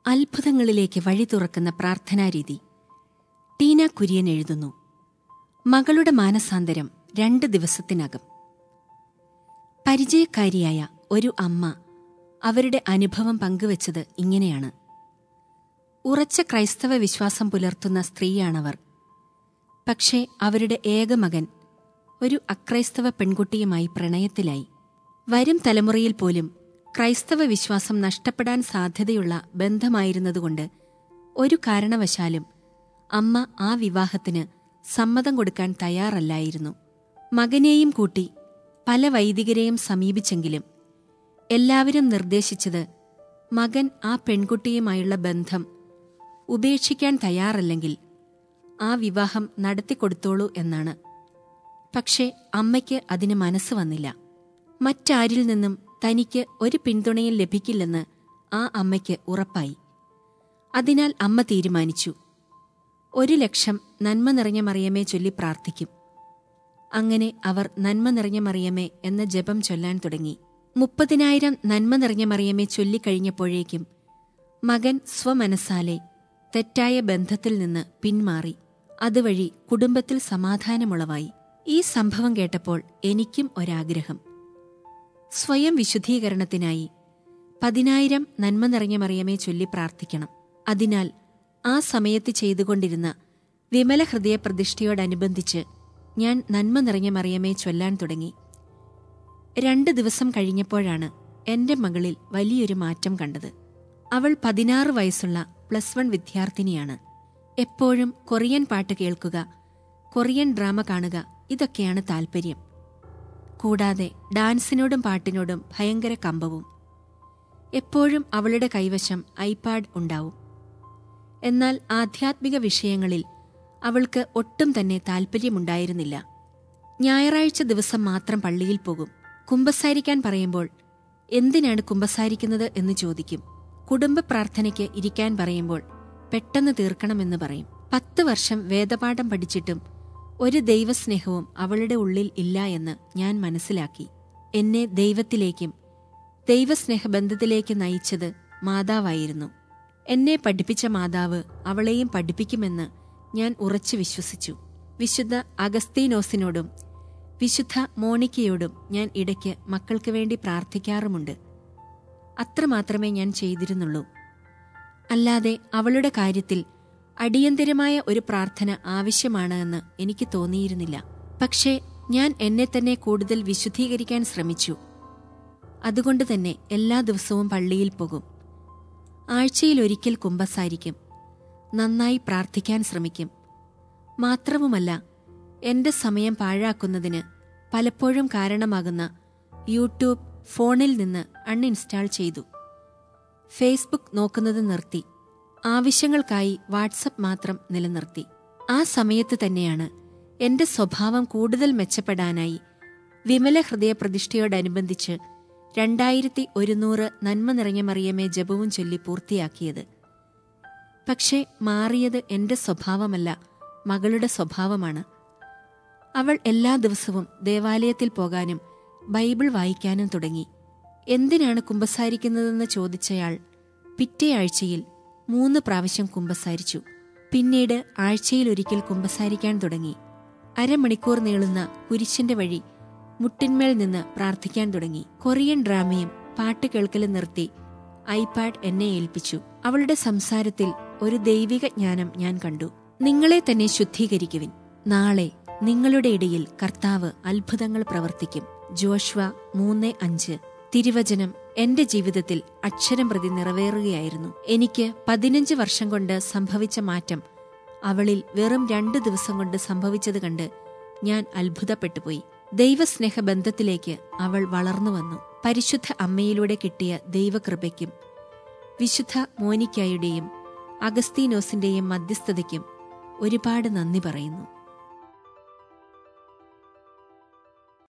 അത്ഭുതങ്ങളിലേക്ക് വഴി തുറക്കുന്ന പ്രാർത്ഥനാരീതി ടീന കുര്യൻ എഴുതുന്നു മകളുടെ മാനസാന്തരം രണ്ട് ദിവസത്തിനകം പരിചയക്കാരിയായ ഒരു അമ്മ അവരുടെ അനുഭവം പങ്കുവച്ചത് ഇങ്ങനെയാണ് ഉറച്ച ക്രൈസ്തവ വിശ്വാസം പുലർത്തുന്ന സ്ത്രീയാണവർ പക്ഷേ അവരുടെ ഏക മകൻ ഒരു അക്രൈസ്തവ പെൺകുട്ടിയുമായി പ്രണയത്തിലായി വരും തലമുറയിൽ പോലും ക്രൈസ്തവ വിശ്വാസം നഷ്ടപ്പെടാൻ സാധ്യതയുള്ള ബന്ധമായിരുന്നതുകൊണ്ട് ഒരു കാരണവശാലും അമ്മ ആ വിവാഹത്തിന് സമ്മതം കൊടുക്കാൻ തയ്യാറല്ലായിരുന്നു മകനെയും കൂട്ടി പല വൈദികരെയും സമീപിച്ചെങ്കിലും എല്ലാവരും നിർദ്ദേശിച്ചത് മകൻ ആ പെൺകുട്ടിയുമായുള്ള ബന്ധം ഉപേക്ഷിക്കാൻ തയ്യാറല്ലെങ്കിൽ ആ വിവാഹം നടത്തിക്കൊടുത്തോളൂ എന്നാണ് പക്ഷേ അമ്മയ്ക്ക് അതിന് മനസ്സ് വന്നില്ല മറ്റാരിൽ നിന്നും തനിക്ക് ഒരു പിന്തുണയും ലഭിക്കില്ലെന്ന് ആ അമ്മയ്ക്ക് ഉറപ്പായി അതിനാൽ അമ്മ തീരുമാനിച്ചു ഒരു ലക്ഷം നന്മ നിറഞ്ഞ മറിയമേ ചൊല്ലി പ്രാർത്ഥിക്കും അങ്ങനെ അവർ നന്മ നിറഞ്ഞ മറിയമേ എന്ന ജപം ചൊല്ലാൻ തുടങ്ങി മുപ്പതിനായിരം നന്മ നിറഞ്ഞ മറിയമേ ചൊല്ലിക്കഴിഞ്ഞപ്പോഴേക്കും മകൻ സ്വമനസാലെ തെറ്റായ ബന്ധത്തിൽ നിന്ന് പിന്മാറി അതുവഴി കുടുംബത്തിൽ സമാധാനമുളവായി ഈ സംഭവം കേട്ടപ്പോൾ എനിക്കും ഒരാഗ്രഹം സ്വയം വിശുദ്ധീകരണത്തിനായി പതിനായിരം നന്മ നിറഞ്ഞ മറിയമേ ചൊല്ലി പ്രാർത്ഥിക്കണം അതിനാൽ ആ സമയത്ത് ചെയ്തുകൊണ്ടിരുന്ന വിമല ഹൃദയ പ്രതിഷ്ഠയോടനുബന്ധിച്ച് ഞാൻ നന്മ നിറഞ്ഞ മറിയമേ ചൊല്ലാൻ തുടങ്ങി രണ്ട് ദിവസം കഴിഞ്ഞപ്പോഴാണ് എന്റെ മകളിൽ വലിയൊരു മാറ്റം കണ്ടത് അവൾ പതിനാറ് വയസ്സുള്ള പ്ലസ് വൺ വിദ്യാർത്ഥിനിയാണ് എപ്പോഴും കൊറിയൻ പാട്ട് കേൾക്കുക കൊറിയൻ ഡ്രാമ കാണുക ഇതൊക്കെയാണ് താൽപ്പര്യം കൂടാതെ ഡാൻസിനോടും പാട്ടിനോടും ഭയങ്കര കമ്പവും എപ്പോഴും അവളുടെ കൈവശം ഐപാഡ് ഉണ്ടാവും എന്നാൽ ആധ്യാത്മിക വിഷയങ്ങളിൽ അവൾക്ക് ഒട്ടും തന്നെ താൽപ്പര്യമുണ്ടായിരുന്നില്ല ഞായറാഴ്ച ദിവസം മാത്രം പള്ളിയിൽ പോകും കുമ്പസാരിക്കാൻ പറയുമ്പോൾ എന്തിനാണ് കുമ്പസാരിക്കുന്നത് എന്ന് ചോദിക്കും കുടുംബ പ്രാർത്ഥനയ്ക്ക് ഇരിക്കാൻ പറയുമ്പോൾ പെട്ടെന്ന് തീർക്കണമെന്ന് പറയും പത്ത് വർഷം വേദപാഠം പഠിച്ചിട്ടും ഒരു ദൈവസ്നേഹവും അവളുടെ ഉള്ളിൽ ഇല്ല എന്ന് ഞാൻ മനസ്സിലാക്കി എന്നെ ദൈവത്തിലേക്കും ദൈവസ്നേഹബന്ധത്തിലേക്ക് നയിച്ചത് മാതാവായിരുന്നു എന്നെ പഠിപ്പിച്ച മാതാവ് അവളെയും പഠിപ്പിക്കുമെന്ന് ഞാൻ ഉറച്ചു വിശ്വസിച്ചു വിശുദ്ധ അഗസ്തീനോസിനോടും വിശുദ്ധ മോണിക്കയോടും ഞാൻ ഇടയ്ക്ക് മക്കൾക്ക് വേണ്ടി പ്രാർത്ഥിക്കാറുമുണ്ട് അത്രമാത്രമേ ഞാൻ ചെയ്തിരുന്നുള്ളൂ അല്ലാതെ അവളുടെ കാര്യത്തിൽ അടിയന്തിരമായ ഒരു പ്രാർത്ഥന ആവശ്യമാണ് എന്ന് എനിക്ക് തോന്നിയിരുന്നില്ല പക്ഷേ ഞാൻ എന്നെ തന്നെ കൂടുതൽ വിശുദ്ധീകരിക്കാൻ ശ്രമിച്ചു അതുകൊണ്ട് തന്നെ എല്ലാ ദിവസവും പള്ളിയിൽ പോകും ആഴ്ചയിൽ ഒരിക്കൽ കുമ്പസാരിക്കും നന്നായി പ്രാർത്ഥിക്കാൻ ശ്രമിക്കും മാത്രവുമല്ല എന്റെ സമയം പാഴാക്കുന്നതിന് പലപ്പോഴും കാരണമാകുന്ന യൂട്യൂബ് ഫോണിൽ നിന്ന് അൺഇൻസ്റ്റാൾ ചെയ്തു ഫേസ്ബുക്ക് നോക്കുന്നത് നിർത്തി ആവശ്യങ്ങൾക്കായി വാട്സപ്പ് മാത്രം നിലനിർത്തി ആ സമയത്ത് തന്നെയാണ് എന്റെ സ്വഭാവം കൂടുതൽ മെച്ചപ്പെടാനായി വിമല ഹൃദയ പ്രതിഷ്ഠയോടനുബന്ധിച്ച് രണ്ടായിരത്തി ഒരുന്നൂറ് നന്മ നിറഞ്ഞ മറിയമേ ജപവും ചൊല്ലി പൂർത്തിയാക്കിയത് പക്ഷേ മാറിയത് എന്റെ സ്വഭാവമല്ല മകളുടെ സ്വഭാവമാണ് അവൾ എല്ലാ ദിവസവും ദേവാലയത്തിൽ പോകാനും ബൈബിൾ വായിക്കാനും തുടങ്ങി എന്തിനാണ് കുമ്പസാരിക്കുന്നതെന്ന് ചോദിച്ചയാൾ പിറ്റേ ആഴ്ചയിൽ മൂന്ന് പ്രാവശ്യം കുമ്പസാരിച്ചു പിന്നീട് ആഴ്ചയിലൊരിക്കൽ കുമ്പസാരിക്കാൻ തുടങ്ങി അരമണിക്കൂർ നീളുന്ന കുരിശിന്റെ വഴി മുട്ടിന്മേൽ നിന്ന് പ്രാർത്ഥിക്കാൻ തുടങ്ങി കൊറിയൻ ഡ്രാമയും പാട്ട് കേൾക്കലും നിർത്തി ഐപാഡ് എന്നെ ഏൽപ്പിച്ചു അവളുടെ സംസാരത്തിൽ ഒരു ദൈവിക ജ്ഞാനം ഞാൻ കണ്ടു നിങ്ങളെ തന്നെ ശുദ്ധീകരിക്കുവിൻ നാളെ നിങ്ങളുടെ ഇടയിൽ കർത്താവ് അത്ഭുതങ്ങൾ പ്രവർത്തിക്കും ജോഷ്വ മൂന്ന് അഞ്ച് തിരുവചനം എന്റെ ജീവിതത്തിൽ അക്ഷരം പ്രതി നിറവേറുകയായിരുന്നു എനിക്ക് പതിനഞ്ച് വർഷം കൊണ്ട് സംഭവിച്ച മാറ്റം അവളിൽ വെറും രണ്ട് ദിവസം കൊണ്ട് സംഭവിച്ചത് കണ്ട് ഞാൻ അത്ഭുതപ്പെട്ടുപോയി ദൈവസ്നേഹ ബന്ധത്തിലേക്ക് അവൾ വളർന്നു വന്നു പരിശുദ്ധ അമ്മയിലൂടെ കിട്ടിയ ദൈവകൃപയ്ക്കും വിശുദ്ധ മോനിക്കായുടെയും അഗസ്തീനോസിന്റെയും മധ്യസ്ഥതയ്ക്കും ഒരുപാട് നന്ദി പറയുന്നു